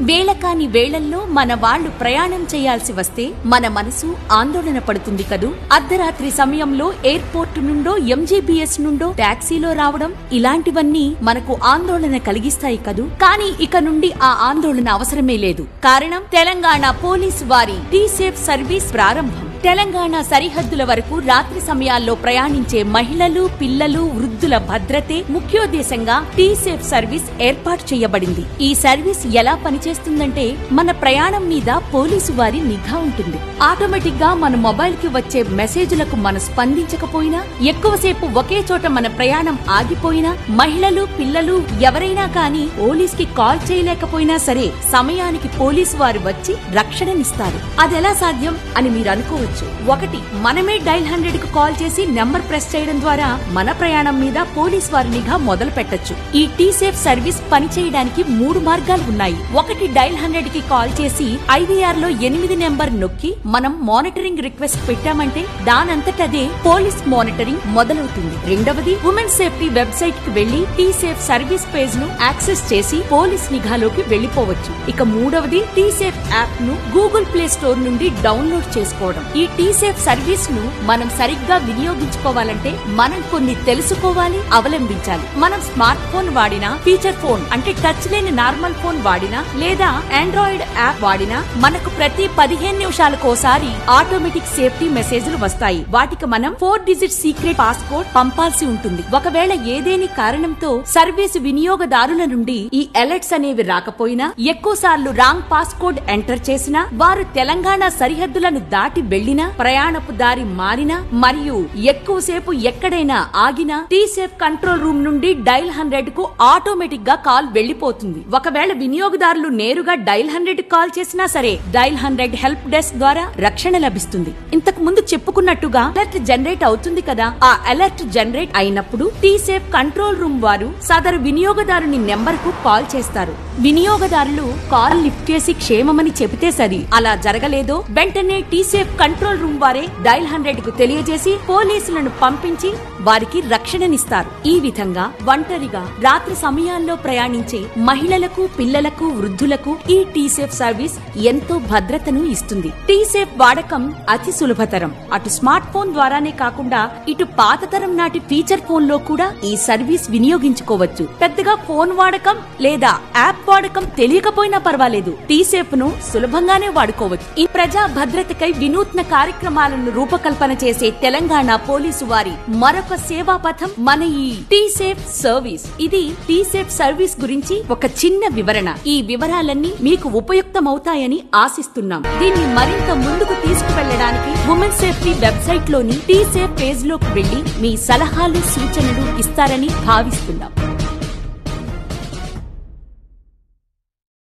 వేళకాని వేళల్లో మన వాళ్ళు ప్రయాణం చేయాల్సి వస్తే మన మనసు ఆందోళన పడుతుంది కదూ అర్ధరాత్రి సమయంలో ఎయిర్పోర్ట్ నుండో ఎంజీబీఎస్ నుండో టాక్సీలో రావడం ఇలాంటివన్నీ మనకు ఆందోళన కలిగిస్తాయి కదూ కానీ ఇక నుండి ఆ ఆందోళన అవసరమే లేదు కారణం తెలంగాణ పోలీసు వారి టీ సేఫ్ సర్వీస్ ప్రారంభం తెలంగాణ సరిహద్దుల వరకు రాత్రి సమయాల్లో ప్రయాణించే మహిళలు పిల్లలు వృద్ధుల భద్రతే ముఖ్యోద్దేశంగా టీ సేఫ్ సర్వీస్ ఏర్పాటు చేయబడింది ఈ సర్వీస్ ఎలా పనిచేస్తుందంటే మన ప్రయాణం మీద పోలీసు వారి నిఘా ఉంటుంది ఆటోమేటిక్ గా మన మొబైల్ కి వచ్చే మెసేజ్లకు మనం స్పందించకపోయినా ఎక్కువసేపు ఒకే చోట మన ప్రయాణం ఆగిపోయినా మహిళలు పిల్లలు ఎవరైనా కానీ పోలీస్ కి కాల్ చేయలేకపోయినా సరే సమయానికి పోలీసు వారు వచ్చి రక్షణనిస్తారు అదెలా సాధ్యం అని మీరు అనుకోవచ్చు ఒకటి మనమే డైల్ హండ్రెడ్ కు కాల్ చేసి నెంబర్ ప్రెస్ చేయడం ద్వారా మన ప్రయాణం మీద పోలీస్ వారి నిఘా మొదలు పెట్టొచ్చు ఈ టీ సేఫ్ సర్వీస్ పనిచేయడానికి మూడు మార్గాలు ఉన్నాయి ఒకటి డైల్ హండ్రెడ్ కి కాల్ చేసి ఐవీఆర్ లో ఎనిమిది నెంబర్ నొక్కి మనం మానిటరింగ్ రిక్వెస్ట్ పెట్టామంటే దానంతటదే పోలీస్ మానిటరింగ్ మొదలవుతుంది రెండవది ఉమెన్ సేఫ్టీ వెబ్సైట్ కి వెళ్లి టీ సేఫ్ సర్వీస్ పేజ్ ను యాక్సెస్ చేసి పోలీస్ నిఘాలోకి వెళ్లిపోవచ్చు ఇక మూడవది టీ సేఫ్ యాప్ ను గూగుల్ ప్లే స్టోర్ నుండి డౌన్లోడ్ చేసుకోవడం ఈ టీ సేఫ్ సర్వీస్ ను మనం సరిగ్గా వినియోగించుకోవాలంటే మనం కొన్ని తెలుసుకోవాలి అవలంబించాలి మనం స్మార్ట్ ఫోన్ వాడినా ఫీచర్ ఫోన్ అంటే టచ్ లేని నార్మల్ ఫోన్ వాడినా లేదా ఆండ్రాయిడ్ యాప్ వాడినా మనకు ప్రతి పదిహేను నిమిషాలకోసారి ఆటోమేటిక్ సేఫ్టీ మెసేజ్లు వస్తాయి వాటికి మనం ఫోర్ డిజిట్ సీక్రెట్ పాస్కోడ్ పంపాల్సి ఉంటుంది ఒకవేళ ఏదేని కారణంతో సర్వీస్ వినియోగదారుల నుండి ఈ అలర్ట్స్ అనేవి రాకపోయినా ఎక్కువ సార్లు రాంగ్ పాస్కోడ్ ఎంటర్ చేసినా వారు తెలంగాణ సరిహద్దులను దాటి వెళ్లినా ప్రయాణపు దారి మారినా మరియు ఎక్కువసేపు ఎక్కడైనా ఆగినా టీ సేఫ్ కంట్రోల్ రూమ్ నుండి డైల్ హండ్రెడ్ కు ఆటోమేటిక్ గా కాల్ వెళ్లిపోతుంది ఒకవేళ వినియోగదారులు నేరుగా డైల్ హండ్రెడ్ కాల్ చేసినా సరే డైల్ హండ్రెడ్ హెల్ప్ డెస్క్ ద్వారా రక్షణ లభిస్తుంది ఇంతకు ముందు చెప్పుకున్నట్టుగా అలర్ట్ జనరేట్ అవుతుంది కదా ఆ అలర్ట్ జనరేట్ అయినప్పుడు టీ సేఫ్ కంట్రోల్ రూమ్ వారు సదరు వినియోగదారుని నెంబర్ కు కాల్ చేస్తారు వినియోగదారులు కాల్ లిఫ్ట్ చేసి క్షేమమని చెబితే సరి అలా జరగలేదో వెంటనే టీ సేఫ్ కంట్రోల్ రూమ్ వారే డైల్ హండ్రెడ్ కు తెలియజేసి పోలీసులను పంపించి వారికి రక్షణనిస్తారు ఈ విధంగా ఒంటరిగా రాత్రి సమయాల్లో ప్రయాణించే మహిళలకు పిల్లలకు వృద్ధులకు ఈ టీ సేఫ్ సర్వీస్ ఎంతో భద్రతను ఇస్తుంది టీ సేఫ్ వాడకం అతి సులభతరం అటు స్మార్ట్ ఫోన్ ద్వారానే కాకుండా ఇటు పాత తరం నాటి ఫీచర్ ఫోన్ లో కూడా ఈ సర్వీస్ వినియోగించుకోవచ్చు పెద్దగా ఫోన్ వాడకం లేదా యాప్ వాడకం తెలియకపోయినా పర్వాలేదు టీ సేఫ్ ను సులభంగానే వాడుకోవచ్చు ఈ ప్రజా భద్రతకై వినూత్న కార్యక్రమాలను రూపకల్పన చేసే తెలంగాణ పోలీసు వారి మరొక సేవా పథం మన ఈ టీ సేఫ్ సర్వీస్ ఇది టీ సేఫ్ సర్వీస్ గురించి ఒక చిన్న వివరణ ఈ వివరాలన్నీ మీకు ఉపయుక్తమవుతాయని ఆశిస్తున్నాం దీన్ని మరింత ముందుకు తీసుకువెళ్లడానికి ఉమెన్ సేఫ్టీ వెబ్సైట్ లోని టీ సేఫ్ పేజ్ లోకి వెళ్లి మీ సలహాలు సూచనలు ఇస్తారని భావిస్తున్నాం